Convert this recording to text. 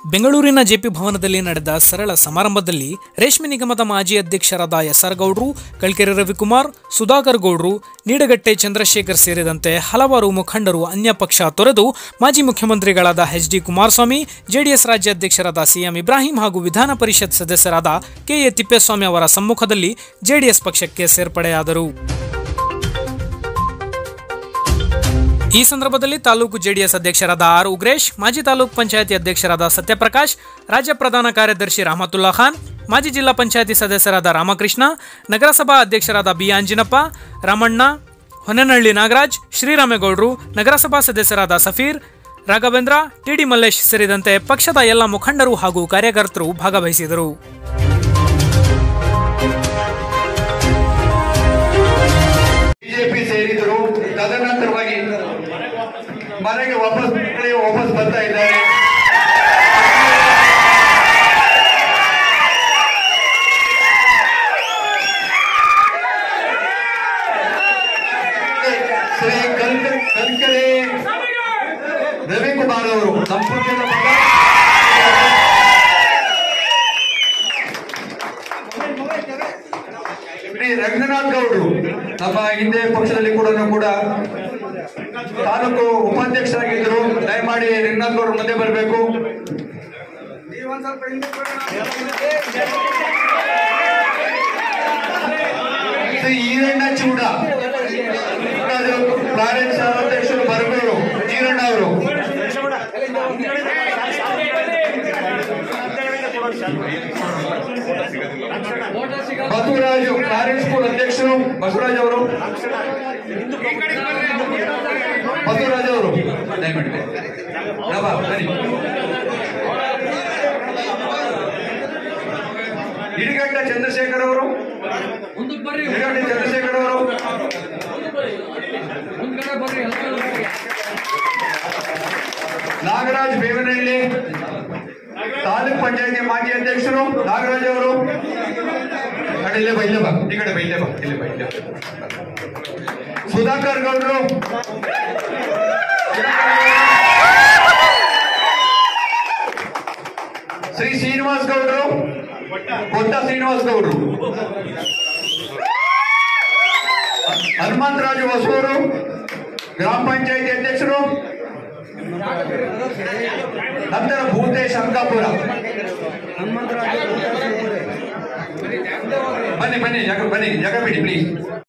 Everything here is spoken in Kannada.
ಬೆಂಗಳೂರಿನ ಜೆಪಿ ಭವನದಲ್ಲಿ ನಡೆದ ಸರಳ ಸಮಾರಂಭದಲ್ಲಿ ರೇಷ್ಮೆ ನಿಗಮದ ಮಾಜಿ ಅಧ್ಯಕ್ಷರಾದ ಎಸ್ಆರ್ ಗೌಡ್ರು ಕಳ್ಕೆರೆ ರವಿಕುಮಾರ್ ಸುಧಾಕರ್ ಗೌಡ್ರು ನೀಡಗಟ್ಟೆ ಚಂದ್ರಶೇಖರ್ ಸೇರಿದಂತೆ ಹಲವಾರು ಮುಖಂಡರು ಅನ್ಯ ಪಕ್ಷ ತೊರೆದು ಮಾಜಿ ಮುಖ್ಯಮಂತ್ರಿಗಳಾದ ಎಚ್ ಡಿ ಕುಮಾರಸ್ವಾಮಿ ಜೆಡಿಎಸ್ ರಾಜ್ಯಾಧ್ಯಕ್ಷರಾದ ಸಿಎಂ ಇಬ್ರಾಹಿಂ ಹಾಗೂ ವಿಧಾನ ಪರಿಷತ್ ಸದಸ್ಯರಾದ ಕೆಎ ತಿಪ್ಪೇಸ್ವಾಮಿ ಅವರ ಸಮ್ಮುಖದಲ್ಲಿ ಜೆಡಿಎಸ್ ಪಕ್ಷಕ್ಕೆ ಸೇರ್ಪಡೆಯಾದರು ಈ ಸಂದರ್ಭದಲ್ಲಿ ತಾಲೂಕು ಜೆಡಿಎಸ್ ಅಧ್ಯಕ್ಷರಾದ ಆರ್ ಉಗ್ರೇಶ್ ಮಾಜಿ ತಾಲೂಕು ಪಂಚಾಯತಿ ಅಧ್ಯಕ್ಷರಾದ ಸತ್ಯಪ್ರಕಾಶ್ ರಾಜ್ಯ ಪ್ರಧಾನ ಕಾರ್ಯದರ್ಶಿ ರಹಮತುಲ್ಲಾ ಖಾನ್ ಮಾಜಿ ಜಿಲ್ಲಾ ಪಂಚಾಯತಿ ಸದಸ್ಯರಾದ ರಾಮಕೃಷ್ಣ ನಗರಸಭಾ ಅಧ್ಯಕ್ಷರಾದ ಬಿ ಆಂಜಿನಪ್ಪ ರಾಮಣ್ಣ ಹೊನ್ನನಹಳ್ಳಿ ನಾಗರಾಜ್ ಶ್ರೀರಾಮೇಗೌಡರು ನಗರಸಭಾ ಸದಸ್ಯರಾದ ಸಫೀರ್ ರಾಘವೇಂದ್ರ ಟಿಡಿ ಮಲ್ಲೇಶ್ ಸೇರಿದಂತೆ ಪಕ್ಷದ ಎಲ್ಲ ಮುಖಂಡರು ಹಾಗೂ ಕಾರ್ಯಕರ್ತರು ಭಾಗವಹಿಸಿದರು ಬಿಜೆಪಿ ಸೇರಿದ್ರು ತದನಂತರವಾಗಿ ಮನೆಗೆ ವಾಪಸ್ ಮಕ್ಕಳಿಗೆ ವಾಪಸ್ ಬರ್ತಾ ಇದ್ದಾರೆ ಶ್ರೀ ಕಲ್ಕ ಕಲ್ಕರೆ ರವಿಕುಮಾರ್ ಅವರು ಸಂಪರ್ಕದ ಮಗ ಶ್ರೀ ರಂಗನಾಥ್ ಗೌಡ್ರು ನಮ್ಮ ಹಿಂದೆ ಪಕ್ಷದಲ್ಲಿ ಕೂಡ ಕೂಡ ತಾಲೂಕು ಉಪಾಧ್ಯಕ್ಷರಾಗಿದ್ದರು ದಯಮಾಡಿ ರಂಗನಾಥ್ ಗೌಡ್ರು ಮುಂದೆ ಬರಬೇಕು ಶ್ರೀ ಈರಣ್ಣ ಚೂಡ ಪ್ರಾರಂಭ ಅಧ್ಯಕ್ಷರು ಬರಬೇಕು ಈರಣ್ಣ ಅವರು ಬಸವರಾಜು ಪ್ಯಾರೆಂಟ್ ಸ್ಕೂಲ್ ಅಧ್ಯಕ್ಷರು ಬಸವರಾಜ್ ಅವರು ಬಸವರಾಜ್ ಅವರು ದಯಮಾಡಿ ರಬಾ, ಬನ್ನಿ ಹಿಡಿಗಟ್ಟ ಚಂದ್ರಶೇಖರ್ ಅವರು ಹಿಡಿಗಟ್ಟ ಚಂದ್ರಶೇಖರ್ ಅವರು ನಾಗರಾಜ್ ಬೇವನಹಳ್ಳಿ ತಾಲೂಕ್ ಪಂಚಾಯತಿ ಮಾಜಿ ಅಧ್ಯಕ್ಷರು ನಾಗರಾಜ್ ಅವರು ಕಡೆ ಇಲ್ಲೇ ಬಾ ಇಲ್ಲೇ ಬಾ ಈ ಕಡೆ ಬಾ ಇಲ್ಲೇ ಬಾ ಇಲ್ಲೇ ಬಾ ಇಲ್ಲೇ ಬಾ. ಸುಧಾಕರ್ ಗೌಡ್ರು ಶ್ರೀ ಶ್ರೀನಿವಾಸ್ ಗೌಡ್ರು ಕೊಟ್ಟ ಶ್ರೀನಿವಾಸ್ ಗೌಡ್ರು ಹನುಮಂತರಾಜು ಹೊಸೂರು ಗ್ರಾಮ ಪಂಚಾಯತಿ ಅಧ್ಯಕ್ಷರು ನಂತರ ಭೂತೇಶ್ ಅಂಕಾಪುರ ಬನ್ನಿ ಬನ್ನಿ ಜಾಗ ಬನ್ನಿ ಜಾಗ ಬಿಡಿ ಪ್ಲೀಸ್